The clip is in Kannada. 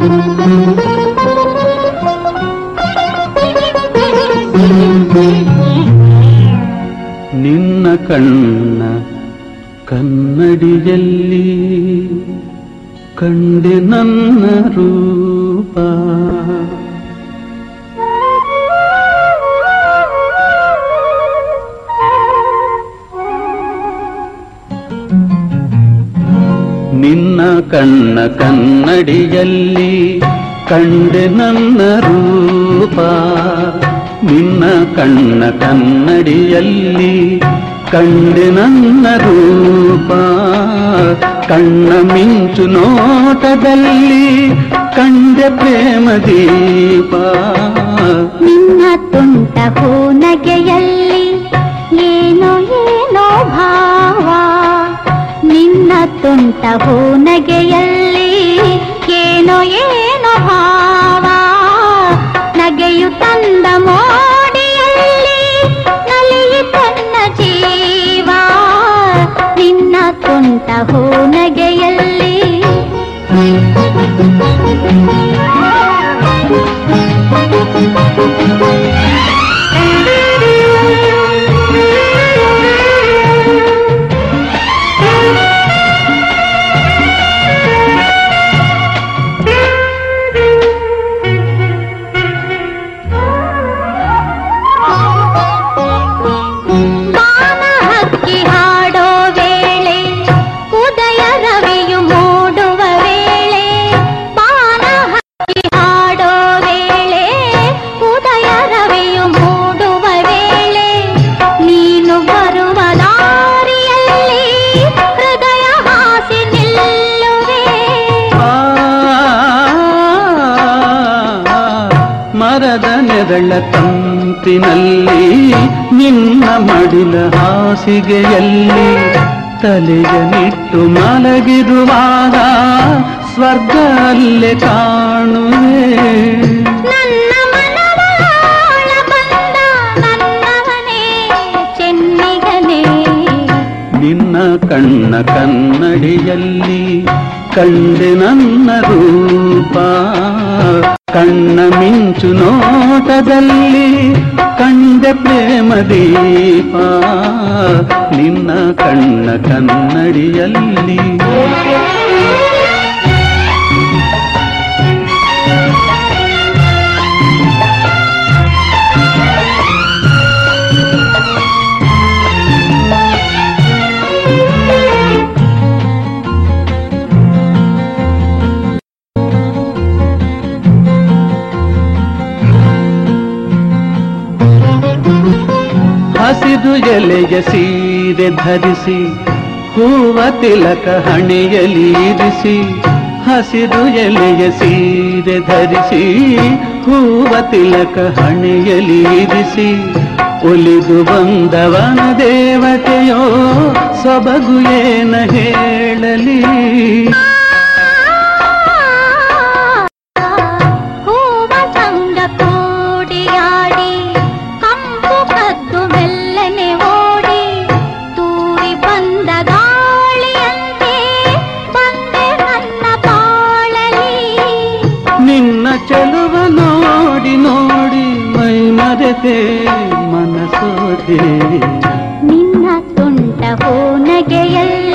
ನಿನ್ನ ಕಣ್ಣ ಕನ್ನಡಿಯಲ್ಲಿ ಕಂಡೆ ನನ್ನ ರೂಪ ನಿನ್ನ ಕಣ್ಣ ಕನ್ನಡಿಯಲ್ಲಿ ಕಂಡೆ ನನ್ನ ರೂಪ ನಿನ್ನ ಕಣ್ಣ ಕನ್ನಡಿಯಲ್ಲಿ ಕಂಡೆ ನನ್ನ ರೂಪ ಕಣ್ಣ ಮಿಂಚು ನೋಟದಲ್ಲಿ ಕಂಡೆ ಪ್ರೇಮ ದೀಪ ನಿನ್ನ ತುಂಟ ಹೂನಗೆಯಲ್ಲಿ ಏನೋ ಏನೋ ಭಾವ ನಿನ್ನ ತುಂಟ ಹೂನಗೆಯಲ್ಲಿ ಏನೋ ಏನೋ ಭಾವ ನಗೆಯು ತಂದ ಮೋಡಿಯಲ್ಲಿ ನಲಿಯು ತನ್ನ ಜೀವ ನಿನ್ನ ತುಂಟ ಹೂನಗೆಯಲ್ಲಿ ಬಾನ ಹಕ್ಕಿ ಹಾಡೋ ವೇಳೆ ಉದಯ ರವಿಯು ಮೂಡುವ ವೇಳೆ ಬಾನ ಹಕ್ಕಿ ಹಾಡೋ ವೇಳೆ ಉದಯ ರವಿಯು ಮೂಡುವ ವೇಳೆ ನೀನು ಬರುವ ದಾರಿಯಲ್ಲಿ ಹೃದಯ ಹಾಸಿ ನಿಲ್ಲುವೆ ಆ, ಮರದ ನೆರಳ ತಂಪಿನಲ್ಲಿ ನಿನ್ನ ಮಡಿಲ ಹಾಸಿಗೆಯಲ್ಲಿ ತಲೆಯ ನಿಟ್ಟು ಮಲಗಿರುವಾಗ ಸ್ವರ್ಗ ಅಲ್ಲೇ ಕಾಣುವೆ ನನ್ನ ಮನವಾಳ ಬಂದ ನನ್ನವನೇ ಚೆನ್ನಿಗನೇ ನಿನ್ನ ಕಣ್ಣ ಕನ್ನಡಿಯಲ್ಲಿ ಕಂಡೆ ನನ್ನ ರೂಪ ಕಣ್ಣ ಮಿಂಚು ನೋಟದಲ್ಲಿ ಕಂಡೆ ಪ್ರೇಮ ದೀಪ ನಿನ್ನ ಕಣ್ಣ ಕನ್ನಡಿಯಲ್ಲಿ ಹಸಿರು ಎಲೆಯ ಸೀರೆ ಧರಿಸಿ ಹೂವ ತಿಲಕ ಹಣೆಯಲಿ ಇರಿಸಿ ಹಸಿರು ಎಲೆಯ ಸೀರೆ ಧರಿಸಿ ಹೂವ ತಿಲಕ ಹಣೆಯಲಿ ಇರಿಸಿ ಒಲಿದು ಬಂದವನ ದೇವತೆಯೋ ಸೊಬಗು ಏನ ಹೇಳಲಿ ಹೂವ ಸಂಗ ಕೂಡಿಯಾಡಿ ಕಂಪು ಕದ್ದು ಮೆಲ್ಲನೆ ಓಡಿ ತೂರಿ ಬಂದ ಗಾಳಿಯಂತೆ ಬಂದೆ ನನ್ನ ಬಾಳಲಿ ನಿನ್ನ ಚೆಲುವ ನೋಡಿ ನೋಡಿ ಮೈ ಮರೆತೆ ಮನಸೋದೆ ನಿನ್ನ ತುಂಟ ಹೂನಗೆಯಲ್ಲಿ